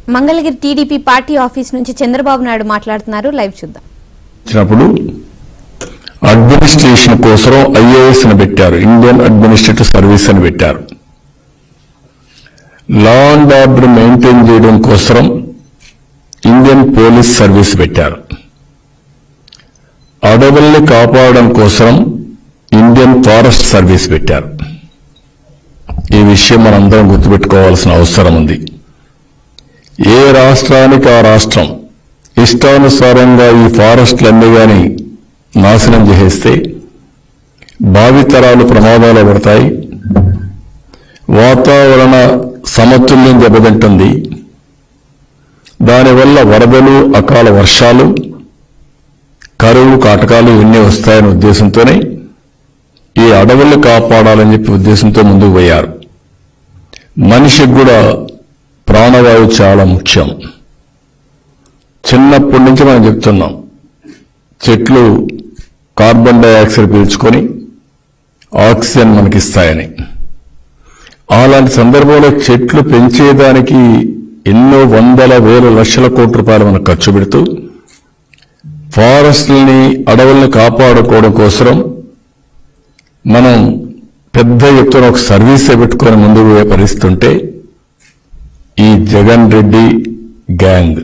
Mangalagiri TDP party office నుంచి చంద్రబాబు నాయుడు మాట్లాడుతున్నారు live చూద్దాం ఇచ్చినప్పుడు అడ్మినిస్ట్రేషన్ కోసం ఐఏఎస్ అని పెట్టారు ఇండియన్ అడ్మినిస్ట్రేటివ్ సర్వీస్ అని పెట్టారు లా అండ్ ఆర్డర్ మెయింటైన్ చేయడం కోసం ఇండియన్ పోలీస్ సర్వీస్ పెట్టారు అడవుల్ని కాపాడడం కోసం ఇండియన్ ఫారెస్ట్ సర్వీస్ పెట్టారు ఈ విషయం మనందరం గుర్తుపెట్టుకోవాల్సిన అవసరం ఉంది ఏ రాష్ట్రానికి ఆ రాష్ట్రం ఇష్టానుసారంగా ఈ ఫారెస్ట్లన్నీ కానీ నాశనం చేసేస్తే భావితరాలు ప్రమాదాలు పడతాయి వాతావరణ సమతుల్యం దెబ్బతింటుంది దానివల్ల వరదలు అకాల వర్షాలు కరువు కాటకాలు ఇవన్నీ వస్తాయనే ఉద్దేశంతోనే ఈ అడవుల్ని కాపాడాలని చెప్పి ఉద్దేశంతో ముందుకు పోయారు మనిషికి కూడా ప్రాణవాయువు చాలా ముఖ్యం చిన్నప్పటి నుంచి మనం చెప్తున్నాం చెట్లు కార్బన్ డైఆక్సైడ్ పీల్చుకొని ఆక్సిజన్ మనకిస్తాయని అలాంటి సందర్భంలో చెట్లు పెంచేదానికి ఎన్నో వందల వేల లక్షల కోట్ల రూపాయలు మనం ఖర్చు పెడుతూ ఫారెస్ట్లని అడవుల్ని కాపాడుకోవడం కోసం మనం పెద్ద ఎత్తున ఒక సర్వీసే పెట్టుకొని ముందుకు పోయే పరిస్థితి ఉంటే ఈ జగన్ రెడ్డి గ్యాంగ్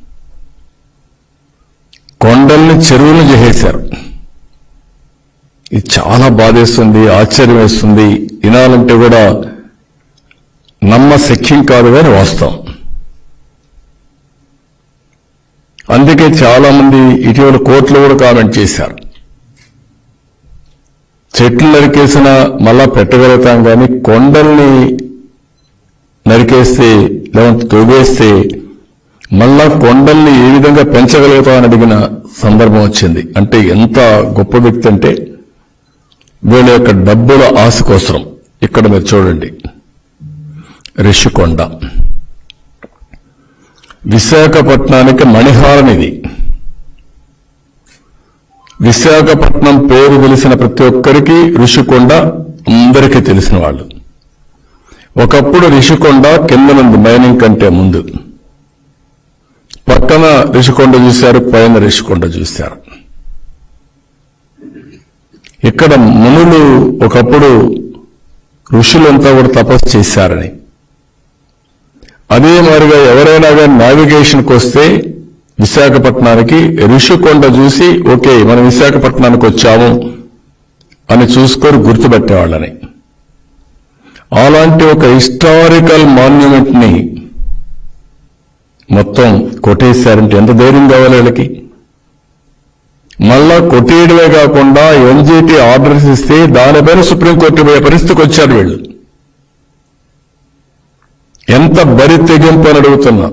కొండల్ని చెరువులు చేసేశారు ఇది చాలా బాధేస్తుంది ఆశ్చర్యం వేస్తుంది వినాలంటే కూడా నమ్మశక్యం కాదు కానీ వాస్తవం అందుకే చాలా మంది ఇటీవల కోర్టులో కూడా కామెంట్ చేశారు చెట్లు నరికేసిన మళ్ళా పెట్టగలుగుతాం కానీ కొండల్ని నరికేస్తే లేదంటే తొగేస్తే మళ్ళా కొండల్ని ఏ విధంగా పెంచగలుగుతామని అడిగిన సందర్భం వచ్చింది అంటే ఎంత గొప్ప వ్యక్తి అంటే వీళ్ళ యొక్క డబ్బుల ఆశ కోసం ఇక్కడ మీరు చూడండి రిషికొండ విశాఖపట్నానికి మణిహారం ఇది విశాఖపట్నం పేరు తెలిసిన ప్రతి ఒక్కరికి ఋషికొండ అందరికీ తెలిసిన వాళ్ళు ఒకప్పుడు రిషికొండ కింద నుండి మైనింగ్ కంటే ముందు పక్కన రిషికొండ చూశారు పైన రిషికొండ చూశారు ఇక్కడ మునులు ఒకప్పుడు ఋషులంతా కూడా తపస్సు చేశారని అదే మాదిరిగా ఎవరైనా కానీ నావిగేషన్కి వస్తే విశాఖపట్నానికి ఋషికొండ చూసి ఓకే మనం విశాఖపట్నానికి వచ్చాము అని చూసుకొని గుర్తుపెట్టేవాళ్ళని అలాంటి ఒక హిస్టారికల్ మాన్యుమెంట్ ని మొత్తం కొట్టేశారంటే ఎంత ధైర్యం కావాలి వీళ్ళకి మళ్ళా కొట్టేయడమే కాకుండా ఎన్జీటీ ఆర్డర్స్ ఇస్తే దానిపైన సుప్రీంకోర్టు పోయే పరిస్థితికి వచ్చారు వీళ్ళు ఎంత బరి తెగింపు అని అడుగుతున్నా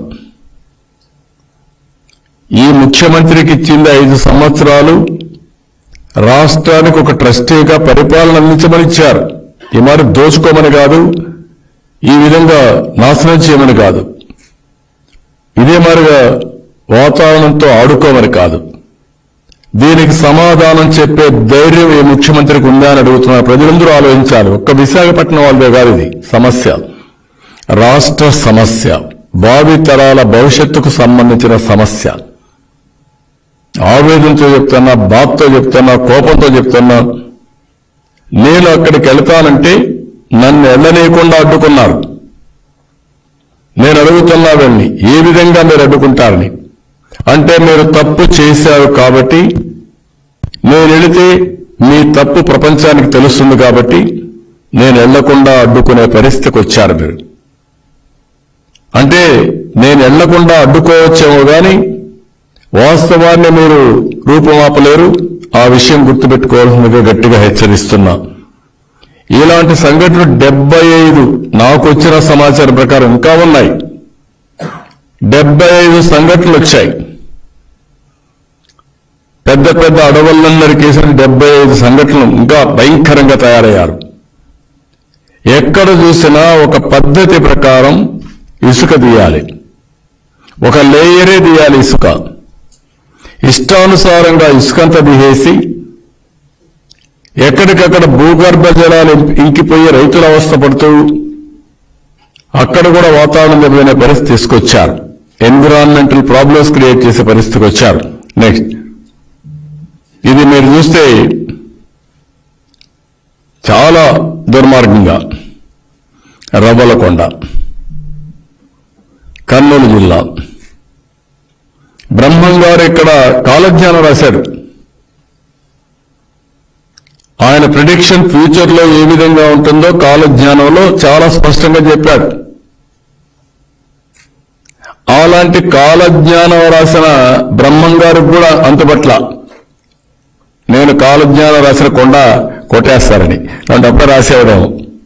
ఈ ముఖ్యమంత్రికి ఇచ్చింది ఐదు సంవత్సరాలు రాష్ట్రానికి ఒక ట్రస్టీగా పరిపాలన అందించమని ఇచ్చారు ఈ మరి దోచుకోమని కాదు ఈ విధంగా నాశనం చేయమని కాదు ఇదే మాదిరిగా వాతావరణంతో ఆడుకోమని కాదు దీనికి సమాధానం చెప్పే ధైర్యం ఈ ముఖ్యమంత్రికి ఉందా అని అడుగుతున్నారు ప్రజలందరూ ఆలోచించాలి ఒక్క విశాఖపట్నం వాళ్ళదే కాదు ఇది సమస్య రాష్ట్ర సమస్య భావి తరాల భవిష్యత్తుకు సంబంధించిన సమస్య ఆవేదనతో చెప్తున్నా బాధతో చెప్తున్నా కోపంతో చెప్తున్నా నేను అక్కడికి వెళ్తానంటే నన్ను వెళ్ళనీయకుండా అడ్డుకున్నారు నేను అడుగుతున్నా వెళ్ళి ఏ విధంగా మీరు అడ్డుకుంటారని అంటే మీరు తప్పు చేశారు కాబట్టి నేను వెళితే మీ తప్పు ప్రపంచానికి తెలుస్తుంది కాబట్టి నేను వెళ్లకుండా అడ్డుకునే పరిస్థితికి వచ్చారు మీరు అంటే నేను వెళ్లకుండా అడ్డుకోవచ్చేమో గాని వాస్తవాన్ని మీరు రూపుమాపలేరు ఆ విషయం గుర్తుపెట్టుకోవాల్సిందిగా గట్టిగా హెచ్చరిస్తున్నా ఇలాంటి సంఘటనలు డెబ్బై ఐదు నాకు వచ్చిన సమాచారం ప్రకారం ఇంకా ఉన్నాయి డెబ్బై ఐదు సంఘటనలు వచ్చాయి పెద్ద పెద్ద అడవులందరి కేసులు డెబ్బై ఐదు సంఘటనలు ఇంకా భయంకరంగా తయారయ్యారు ఎక్కడ చూసినా ఒక పద్ధతి ప్రకారం ఇసుక తీయాలి ఒక లేయరే తీయాలి ఇసుక ఇష్టానుసారంగా ఇసుకంతా తీసేసి ఎక్కడికక్కడ భూగర్భ జలాలు ఇంకిపోయి రైతుల అవస్థ పడుతూ అక్కడ కూడా వాతావరణం దెబ్బతినే పరిస్థితి తీసుకొచ్చారు ఎన్విరాన్మెంటల్ ప్రాబ్లమ్స్ క్రియేట్ చేసే పరిస్థితికి వచ్చారు నెక్స్ట్ ఇది మీరు చూస్తే చాలా దుర్మార్గంగా రవ్వలకొండ కర్నూలు జిల్లా బ్రహ్మం గారు ఇక్కడ కాలజ్ఞానం రాశాడు ఆయన ప్రిడిక్షన్ ఫ్యూచర్ లో ఏ విధంగా ఉంటుందో కాలజ్ఞానంలో చాలా స్పష్టంగా చెప్పాడు అలాంటి కాలజ్ఞానం రాసిన బ్రహ్మం గారికి కూడా అంతుపట్ల నేను కాలజ్ఞానం రాసిన కొండ కొట్టేస్తారని నన్ను అప్పుడే రాసేవాడేమో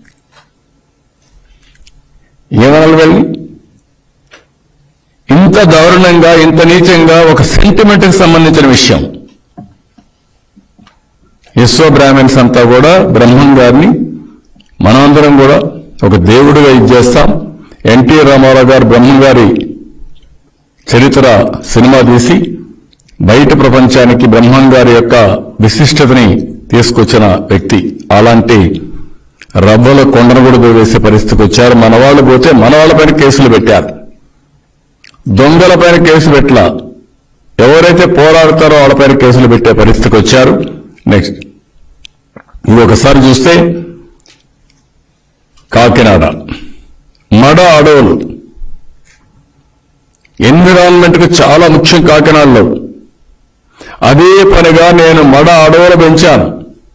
ఏమనాలి వెళ్ళి ఇంత దారుణంగా ఇంత నీచంగా ఒక సెంటిమెంట్కి సంబంధించిన విషయం యశ్వ బ్రాహ్మణ్స్ అంతా కూడా బ్రహ్మం గారిని మనమందరం కూడా ఒక దేవుడిగా ఇచ్చేస్తాం ఎన్టీ రామారావు గారు బ్రహ్మం గారి చరిత్ర సినిమా తీసి బయట ప్రపంచానికి బ్రహ్మం గారి యొక్క విశిష్టతని తీసుకొచ్చిన వ్యక్తి అలాంటి రవ్వల కొండను కూడా వేసే పరిస్థితికి వచ్చారు మన వాళ్ళు పోతే మన వాళ్ళపైన కేసులు పెట్టారు దొంగలపైన కేసు పెట్టలా ఎవరైతే పోరాడతారో వాళ్ళపైన కేసులు పెట్టే పరిస్థితికి వచ్చారు నెక్స్ట్ ఇది ఒకసారి చూస్తే కాకినాడ మడ అడవులు ఎన్విరాన్మెంట్ కు చాలా ముఖ్యం కాకినాడలో అదే పనిగా నేను మడ అడవులు పెంచాను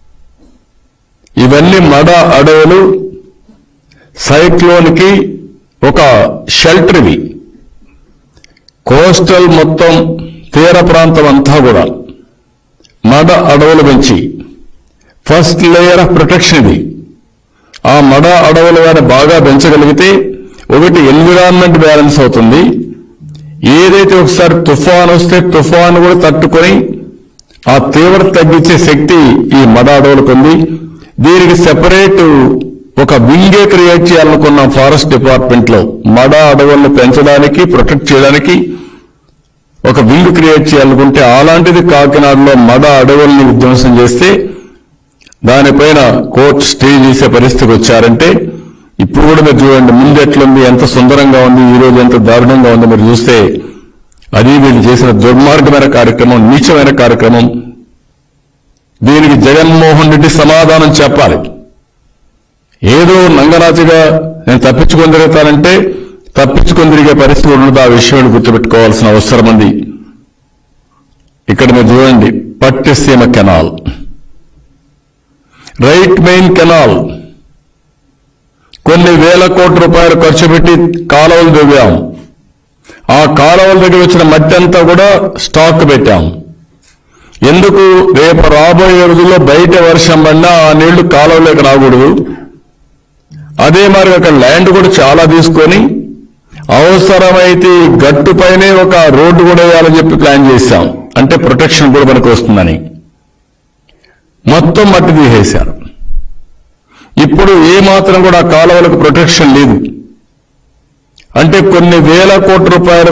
ఇవన్నీ మడ అడవులు సైక్లోన్కి ఒక షెల్టర్ ఇవి కోస్టల్ మొత్తం తీర ప్రాంతం అంతా కూడా మడ అడవులు పెంచి ఫస్ట్ లేయర్ ఆఫ్ ప్రొటెక్షన్ ఇది ఆ మడ అడవులు కానీ బాగా పెంచగలిగితే ఒకటి ఎన్విరాన్మెంట్ బ్యాలెన్స్ అవుతుంది ఏదైతే ఒకసారి తుఫాన్ వస్తే తుఫాన్ కూడా తట్టుకొని ఆ తీవ్రత తగ్గించే శక్తి ఈ మడ అడవులకు ఉంది దీనికి సెపరేట్ ఒక వింగే క్రియేట్ చేయాలనుకున్నాం ఫారెస్ట్ డిపార్ట్మెంట్ లో మడ అడవులను పెంచడానికి ప్రొటెక్ట్ చేయడానికి ఒక వింగ్ క్రియేట్ చేయాలనుకుంటే అలాంటిది కాకినాడలో మడ అడవుల్ని విధ్వంసం చేస్తే దానిపైన కోర్టు స్టే చేసే పరిస్థితికి వచ్చారంటే ఇప్పుడు కూడా మీరు చూడండి ముందు ఎట్లుంది ఎంత సుందరంగా ఉంది ఈ రోజు ఎంత దారుణంగా ఉంది మీరు చూస్తే అది వీళ్ళు చేసిన దుర్మార్గమైన కార్యక్రమం నీచమైన కార్యక్రమం దీనికి జగన్మోహన్ రెడ్డి సమాధానం చెప్పాలి ఏదో నంగనాచిగా నేను తప్పించుకొని తిరుగుతానంటే తప్పించుకొని తిరిగే పరిస్థితి ఉండదు ఆ విషయాన్ని గుర్తుపెట్టుకోవాల్సిన అవసరం ఉంది ఇక్కడ మీరు చూడండి Pattiseema canal right main canal కొన్ని వేల కోట్ల రూపాయలు ఖర్చు పెట్టి కాలువలు దిగాం ఆ కాలువల దగ్గర వచ్చిన మట్టి అంతా కూడా స్టాక్ పెట్టాం ఎందుకు రేపు రాబోయే రోజుల్లో బయట వర్షం పడినా ఆ నీళ్లు కాలువలోకి రాకూడదు అదే మరి అక్కడ ల్యాండ్ కూడా చాలా తీసుకొని అవసరమైతే ఈ గట్టు పైనే ఒక రోడ్డు కూడా వేయాలని చెప్పి ప్లాన్ చేశాం అంటే ప్రొటెక్షన్ కూడా మనకు వస్తుందని మొత్తం మట్టి తీసేశారు ఇప్పుడు ఏ మాత్రం కూడా ఆ కాలువలకు ప్రొటెక్షన్ లేదు అంటే కొన్ని వేల కోట్ల రూపాయలు